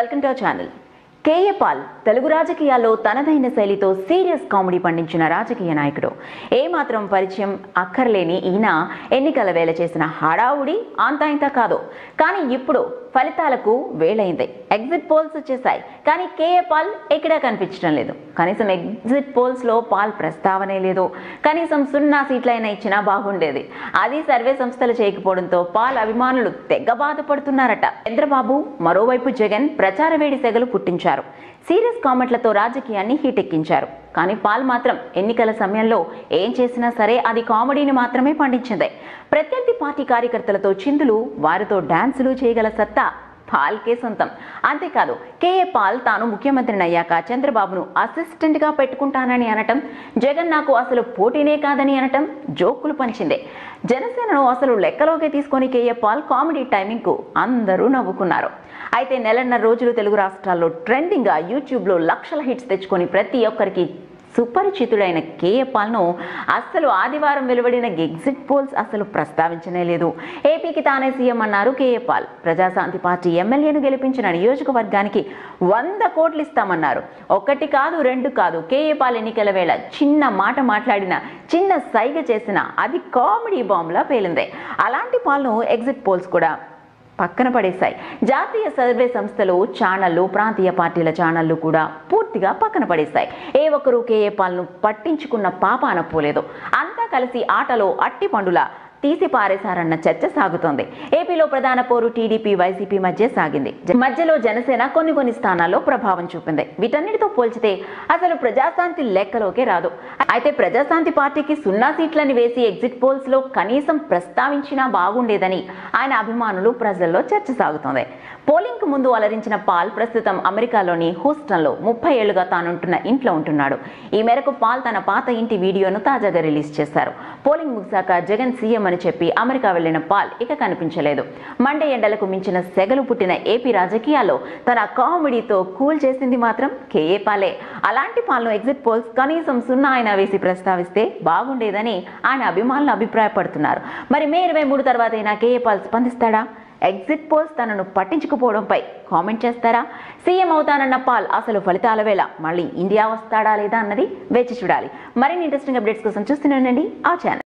welcome to our channel K A Paul Telugu రాజకీయాల్లో తనదైన శైలితో serious comedy పండించిన రాజకీయ నాయకుడు ఏమాత్రం పరిచయం అక్కర్లేని ఈయన ఎన్నికల వేళ చేసిన హడావుడి అంతా ఇంత కాదు కానీ ఇప్పుడు ఫలితాలకు వేళైంది ఎగ్జిట్ పోల్స్ వచ్చేసాయి కానీ కేఏ పాల్ ఎక్కడా కనిపించడం లేదు కనీసం ఎగ్జిట్ పోల్స్ లో పాల్ ప్రస్తావనే లేదు కనీసం సున్నా సీట్లైనా ఇచ్చినా బాగుండేది అది సర్వే సంస్థలు చేయకపోవడంతో పాల్ అభిమానులు తెగ బాధపడుతున్నారట చంద్రబాబు మరోవైపు జగన్ ప్రచార వేడి సెగలు పుట్టించారు సీరియస్ కామెంట్లతో రాజకీయాన్ని హీటెక్కించారు కానీ పాల్ మాత్రం ఎన్నికల సమయంలో ఏం చేసినా సరే అది కామెడీని మాత్రమే పండించింది ప్రత్యర్థి పార్టీ కార్యకర్తలతో చిందులు వారితో డాన్సులు చేయగల సత్తా పాల్కే సొంతం అంతేకాదు కేఏ పాల్ తాను ముఖ్యమంత్రిని అయ్యాక చంద్రబాబును అసిస్టెంట్ గా పెట్టుకుంటానని అనటం జగన్ నాకు అసలు పోటీనే కాదని అనటం జోకులు పంచిందే జనసేనను అసలు లెక్కలోకి తీసుకొని కేఏ పాల్ కామెడీ టైమింగ్ కు అందరూ నవ్వుకున్నారు అయితే నెలన్నర రోజులు తెలుగు రాష్ట్రాల్లో ట్రెండింగ్ గా యూట్యూబ్ లో లక్షల హిట్స్ తెచ్చుకొని ప్రతి ఒక్కరికి సుపరిచితుడైన కేఏ పాల్ను అస్సలు ఆదివారం వెలువడిన ఎగ్జిట్ పోల్స్ అసలు ప్రస్తావించనే లేదు ఏపీకి తానే సీఎం అన్నారు కేఏ పాల్ ప్రజాశాంతి పార్టీ ఎమ్మెల్యేను గెలిపించిన నియోజకవర్గానికి వంద కోట్లు ఇస్తామన్నారు ఒకటి కాదు రెండు కాదు కేఏ పాల్ ఎన్నికల వేళ చిన్న మాట మాట్లాడిన చిన్న సైగ చేసిన అది కామెడీ బాంబ్లా పేలిందే అలాంటి పాల్ను ఎగ్జిట్ పోల్స్ కూడా పక్కన పడేశాయి జాతీయ సర్వే సంస్థలు ఛానళ్లు ప్రాంతీయ పార్టీల ఛానళ్లు కూడా పూర్తిగా పక్కన పడేశాయి ఏ ఒక్కరూ కేఏ పాల్ను పట్టించుకున్న పాప అనపోలేదు అంతా కలిసి ఆటలో అట్టి పండుల తీసి పారేశారన్న చర్చ సాగుతోంది ఏపీలో ప్రధాన పోరు టీడీపీ వైసీపీ మధ్య సాగింది జ- మధ్యలో జనసేన కొన్ని కొన్ని స్థానాల్లో ప్రభావం చూపింది వీటన్నిటితో పోల్చితే అసలు ప్రజాశాంతి లెక్కలోకే రాదు అయితే ప్రజాశాంతి పార్టీకి సున్నా సీట్లని వేసి ఎగ్జిట్ పోల్స్ లో కనీసం ప్రస్తావించినా బాగుండేదని ఆయన అభిమానులు ప్రజల్లో చర్చ సాగుతోంది పోలింగ్ కు ముందు అలరించిన పాల్ ప్రస్తుతం అమెరికాలోని హూస్టన్ లో ముప్పై ఏళ్లుగా తానుంటున్న ఇంట్లో ఉంటున్నాడు ఈ మేరకు పాల్ తన పాత ఇంటి వీడియోను తాజాగా రిలీజ్ చేశారు పోలింగ్ ముగిశాక జగన్ సీఎం అని చెప్పి అమెరికా వెళ్లిన పాల్ ఇక కనిపించలేదు మండే ఎండలకు మించిన సెగలు పుట్టిన ఏపీ రాజకీయాల్లో తన కామెడీతో కూల్ చేసింది మాత్రం కేఏ పాలే అలాంటి పాల్ను ఎగ్జిట్ పోల్స్ కనీసం సున్నా అయినా వేసి ప్రస్తావిస్తే బాగుండేదని ఆయన అభిమానులు అభిప్రాయపడుతున్నారు మరి మే ఇరవై మూడు తర్వాత అయినా కేఏ పాల్ స్పందిస్తాడా ఎగ్జిట్ పోల్స్ తనను పట్టించుకుపోవడంపై కామెంట్ చేస్తారా సీఎం అవుతానన్న పాల్ అసలు ఫలితాల వేళ మళ్ళీ ఇండియా వస్తాడా లేదా అన్నది వేచి చూడాలి మరిన్ని ఇంట్రెస్టింగ్ అప్డేట్స్ కోసం చూస్తూనే ఉండండి ఆ ఛానల్